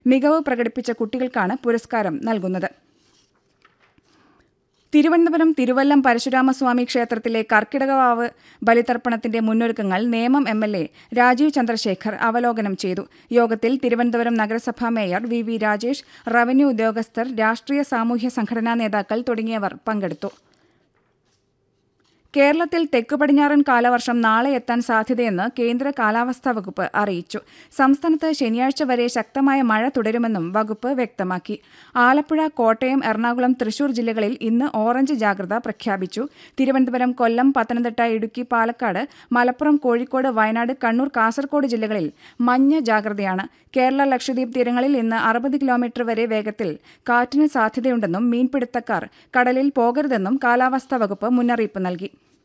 മികവ് പ്രകടിപ്പിച്ച കുട്ടികൾക്കാണ് പുരസ്കാരം നൽകുന്നത് തിരുവനന്തപുരം തിരുവല്ലം പരശുരാമസ്വാമി ക്ഷേത്രത്തിലെ കർക്കിടകവാവ് ബലിതർപ്പണത്തിന്റെ മുന്നൊരുക്കങ്ങൾ Nemom M L A Rajeev Chandrasekhar അവലോകനം ചെയ്തു യോഗത്തിൽ തിരുവനന്തപുരം നഗരസഭാ mayor V V Rajesh revenue ഉദ്യോഗസ്ഥർ രാഷ്ട്രീയ സാമൂഹ്യ സംഘടനാ നേതാക്കൾ തുടങ്ങിയവർ പങ്കെടുത്തു കേരളത്തിൽ തെക്കു പടിഞ്ഞാറൻ കാലവർഷം നാളെ എത്താൻ സാധ്യതയെന്ന് കേന്ദ്ര കാലാവസ്ഥാ വകുപ്പ് അറിയിച്ചു സംസ്ഥാനത്ത് ശനിയാഴ്ച വരെ ശക്തമായ മഴ തുടരുമെന്നും വകുപ്പ് വ്യക്തമാക്കി ആലപ്പുഴ കോട്ടയം എറണാകുളം തൃശൂർ ജില്ലകളിൽ ഇന്ന് ഓറഞ്ച് ജാഗ്രത പ്രഖ്യാപിച്ചു തിരുവനന്തപുരം കൊല്ലം പത്തനംതിട്ട ഇടുക്കി പാലക്കാട് മലപ്പുറം കോഴിക്കോട് വയനാട് കണ്ണൂർ കാസർഗോഡ് ജില്ലകളിൽ മഞ്ഞ ജാഗ്രതയാണ് കേരള ലക്ഷദ്വീപ് തീരങ്ങളിൽ ഇന്ന് അറുപത് കിലോമീറ്റർ വരെ വേഗത്തിൽ കാറ്റിന് സാധ്യതയുണ്ടെന്നും മീൻപിടുത്തക്കാർ കടലിൽ പോകരുതെന്നും കാലാവസ്ഥാ വകുപ്പ് മുന്നറിയിപ്പ് നൽകി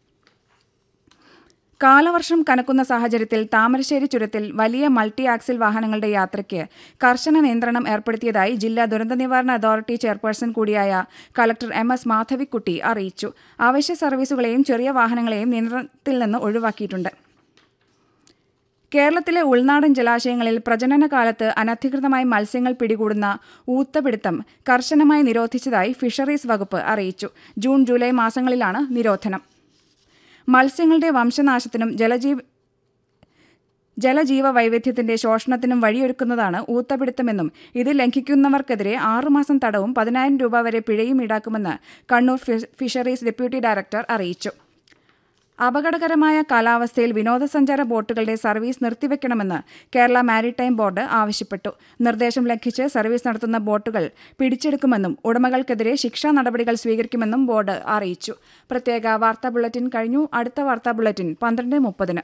കാലവർഷം കനക്കുന്ന സാഹചര്യത്തിൽ താമരശ്ശേരി ചുരത്തിൽ വലിയ മൾട്ടി ആക്സിൽ വാഹനങ്ങളുടെ യാത്രയ്ക്ക് കർശന നിയന്ത്രണം ഏർപ്പെടുത്തിയതായി ജില്ലാ ദുരന്ത നിവാരണ അതോറിറ്റി ചെയർപേഴ്സൺ കൂടിയായ കളക്ടർ എം എസ് മാധവിക്കുട്ടി അറിയിച്ചു അവശ്യ സർവീസുകളെയും ചെറിയ വാഹനങ്ങളെയും നിയന്ത്രണത്തിൽ നിന്ന് ഒഴിവാക്കിയിട്ടുണ്ട് കേരളത്തിലെ ഉൾനാടൻ ജലാശയങ്ങളിൽ പ്രജനന കാലത്ത് അനധികൃതമായി മത്സ്യങ്ങൾ പിടികൂടുന്ന ഊത്തപിടുത്തം കർശനമായി നിരോധിച്ചതായി ഫിഷറീസ് വകുപ്പ് അറിയിച്ചു ജൂൺ ജൂലൈ മാസങ്ങളിലാണ് നിരോധനം മത്സ്യങ്ങളുടെ വംശനാശത്തിനും ജലജീവ ജലജീവ വൈവിധ്യത്തിന്റെ ശോഷണത്തിനും വഴിയൊരുക്കുന്നതാണ് ഊത്തപിടുത്തമെന്നും ഇത് ലംഘിക്കുന്നവർക്കെതിരെ ആറുമാസം തടവും പതിനായിരം രൂപ വരെ പിഴയും ഈടാക്കുമെന്ന് കണ്ണൂർ ഫിഷറീസ് ഡെപ്യൂട്ടി ഡയറക്ടർ അറിയിച്ചു അപകടകരമായ കാലാവസ്ഥയിൽ വിനോദസഞ്ചാര ബോട്ടുകളുടെ സർവീസ് നിർത്തിവെക്കണമെന്ന് കേരള മാരിടൈം ബോർഡ് ആവശ്യപ്പെട്ടു നിർദ്ദേശം ലംഘിച്ച് സർവീസ് നടത്തുന്ന ബോട്ടുകൾ പിടിച്ചെടുക്കുമെന്നും ഉടമകൾക്കെതിരെ ശിക്ഷാ നടപടികൾ സ്വീകരിക്കുമെന്നും ബോർഡ് അറിയിച്ചു പ്രത്യേക വാർത്താ ബുള്ളറ്റിൻ കഴിഞ്ഞു അടുത്ത വാർത്താ ബുള്ളറ്റിൻ പന്ത്രണ്ട് മുപ്പതിന്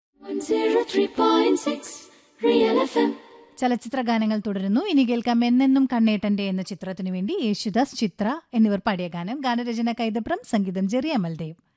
ചലച്ചിത്ര ഗാനങ്ങൾ തുടരുന്നു ഇനി കേൾക്കാം എന്നെന്നും കണ്ണേട്ടന്റെ എന്ന ചിത്രത്തിനു വേണ്ടി യേശുദാസ് ചിത്ര എന്നിവർ പാടിയ ഗാനം ഗാനരചന കൈതപ്രം സംഗീതം ജെറി അമൽദേവ്